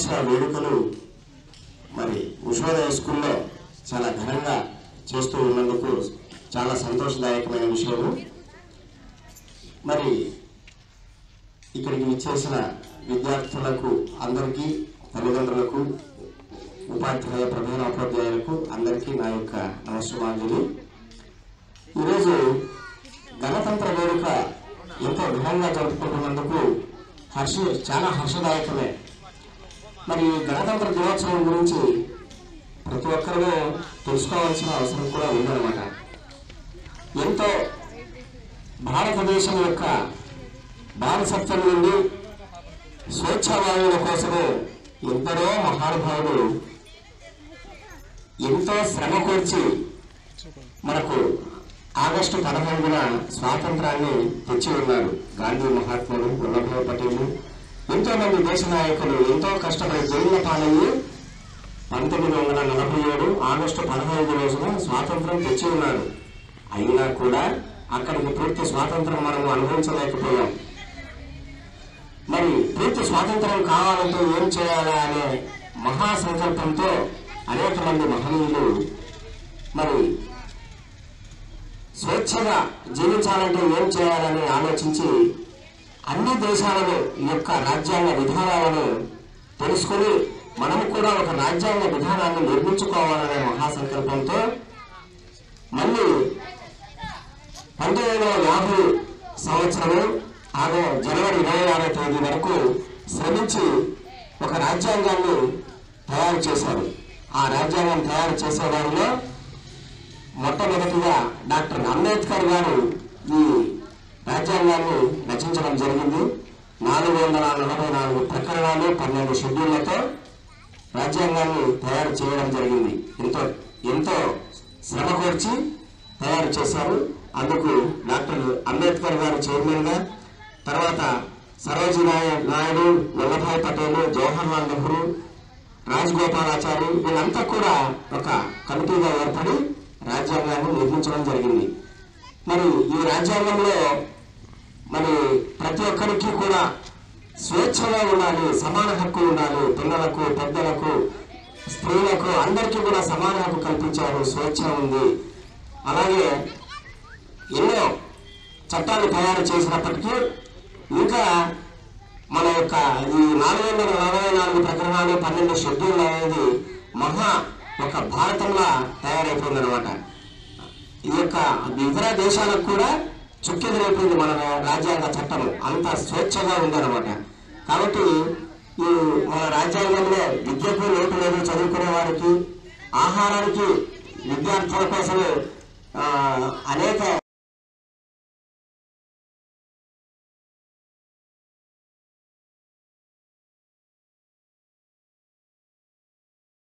దినోత్సవ వేడుకలు మరి ఉషోదయ స్కూల్లో చాలా ఘనంగా చేస్తూ ఉన్నందుకు చాలా సంతోషదాయకమైన విషయము మరి ఇక్కడికి విచ్చేసిన విద్యార్థులకు అందరికీ తల్లిదండ్రులకు ఉపాధ్యాయ ప్రధానోపాధ్యాయులకు అందరికీ నా యొక్క నమస్కారాంజలి ఈరోజు గణతంత్ర వేడుక ఎంతో ఘనంగా జరుపుకుంటున్నందుకు హర్ష చాలా హర్షదాయకమే మరి ఈ గణతంత్ర దినోత్సవం గురించి ప్రతి ఒక్కరూ తెలుసుకోవాల్సిన అవసరం కూడా ఉందన్నమాట ఎంతో భారతదేశం యొక్క బానిసత్వం నుండి స్వేచ్ఛావాయువుల కోసము ఎందరో మహానుభావులు ఎంతో శ్రమ కూర్చి మనకు ఆగస్టు పదకొండున స్వాతంత్రాన్ని తెచ్చి ఉన్నారు గాంధీ మహాత్ముడు వల్లభాయ్ పటేల్ ఎంతో మంది దేశ నాయకులు ఎంతో కష్టపడి జైళ్ళ పాలయ్యి పంతొమ్మిది వందల నలభై ఏడు ఆగస్టు పదహైదు రోజున స్వాతంత్రం తెచ్చి ఉన్నారు అయినా కూడా అక్కడికి పూర్తి స్వాతంత్రం మనము అనుభవించలేకపోయాం మరి పూర్తి స్వాతంత్రం కావాలంటే ఏం చేయాలా అనే మహా సంకల్పంతో అనేక మంది మహనీయులు మరి స్వేచ్ఛగా జీవించాలంటే ఏం చేయాలని ఆలోచించి అన్ని దేశాలను ఈ యొక్క రాజ్యాంగ విధానాలను తెలుసుకొని మనము కూడా ఒక రాజ్యాంగ విధానాన్ని నిర్మించుకోవాలనే మహాసంకల్పంతో మళ్ళీ పంతొమ్మిది వందల యాభై సంవత్సరము ఆగో జనవరి ఇరవై ఆరో తేదీ వరకు శ్రమించి ఒక రాజ్యాంగాన్ని తయారు చేశారు ఆ రాజ్యాంగం తయారు చేసే వారిలో మొట్టమొదటిగా డాక్టర్ అంబేద్కర్ గారు ఈ రాజ్యాంగాన్ని రచించడం జరిగింది నాలుగు వందల నలభై నాలుగు ప్రకరణాలు పన్నెండు షెడ్యూళ్లతో రాజ్యాంగాన్ని తయారు చేయడం జరిగింది ఎంతో ఎంతో శ్రమ కోర్చి తయారు చేశారు అందుకు డాక్టర్ అంబేద్కర్ గారు చైర్మన్ గా తర్వాత సరోజి నాయ- నాయుడు వల్లభాయ్ పటేల్ జవహర్ లాల్ నెహ్రూ రాజగోపాలాచారి వీళ్ళంతా కూడా ఒక కమిటీగా ఏర్పడి రాజ్యాంగాన్ని నిర్మించడం జరిగింది మరి ఈ రాజ్యాంగంలో మరి ప్రతి ఒక్కరికి కూడా స్వేచ్ఛగా ఉండాలి సమాన హక్కు ఉండాలి పిల్లలకు పెద్దలకు స్త్రీలకు అందరికీ కూడా సమాన హక్కు కల్పించారు స్వేచ్ఛ ఉంది అలాగే ఎన్నో చట్టాలు తయారు చేసినప్పటికీ ఇంకా మన యొక్క ఈ నాలుగు వందల నలభై నాలుగు ప్రకరణాలు పన్నెండు షెడ్యూల్ అనేది మహా ఒక భారతంలా తయారైపోయింది అనమాట ఈ యొక్క ఇతర దేశాలకు కూడా చుక్కెదిరైపోయింది మన రాజ్యాంగ చట్టం అంత స్వేచ్ఛగా ఉందన్నమాట కాబట్టి ఈ మన రాజ్యాంగంలో విద్యకు లోటు లేదు చదువుకునే వారికి ఆహారానికి విద్యార్థుల కోసమే ఆ, అనేక